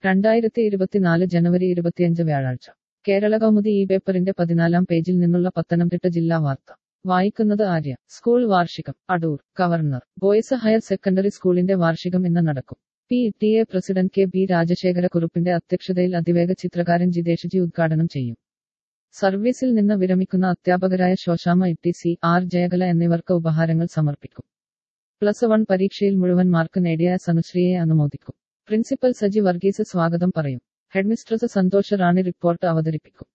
രണ്ടായിരത്തി ഇരുപത്തിനാല് ജനുവരി ഇരുപത്തിയഞ്ച് വ്യാഴാഴ്ച കേരള കൗമുദി ഈ പേപ്പറിന്റെ പതിനാലാം പേജിൽ നിന്നുള്ള പത്തനംതിട്ട ജില്ലാ വാർത്ത വായിക്കുന്നത് ആര്യ സ്കൂൾ വാർഷികം Adoor government boys higher secondary സ്കൂളിന്റെ വാർഷികം ഇന്ന് നടക്കും P T A president K B Rajasekhara കുറുപ്പിന്റെ അധ്യക്ഷതയിൽ അതിവേഗ ചിത്രകാരൻ ജിതേഷ് ജി ഉദ്ഘാടനം ചെയ്യും സർവീസിൽ നിന്ന് വിരമിക്കുന്ന അധ്യാപകരായ Sosamma E C R Jayakala എന്നിവർക്ക് ഉപഹാരങ്ങൾ സമർപ്പിക്കും പ്ലസ് വൺ പരീക്ഷയിൽ മുഴുവൻ മാർക്ക് നേടിയ സനുശ്രീയെ അനുമോദിക്കും പ്രിൻസിപ്പൽ സജി വർഗീസ് സ്വാഗതം പറയും ഹെഡ്മിസ്ട്രസ് സന്തോഷ് റാണി റിപ്പോർട്ട് അവതരിപ്പിക്കും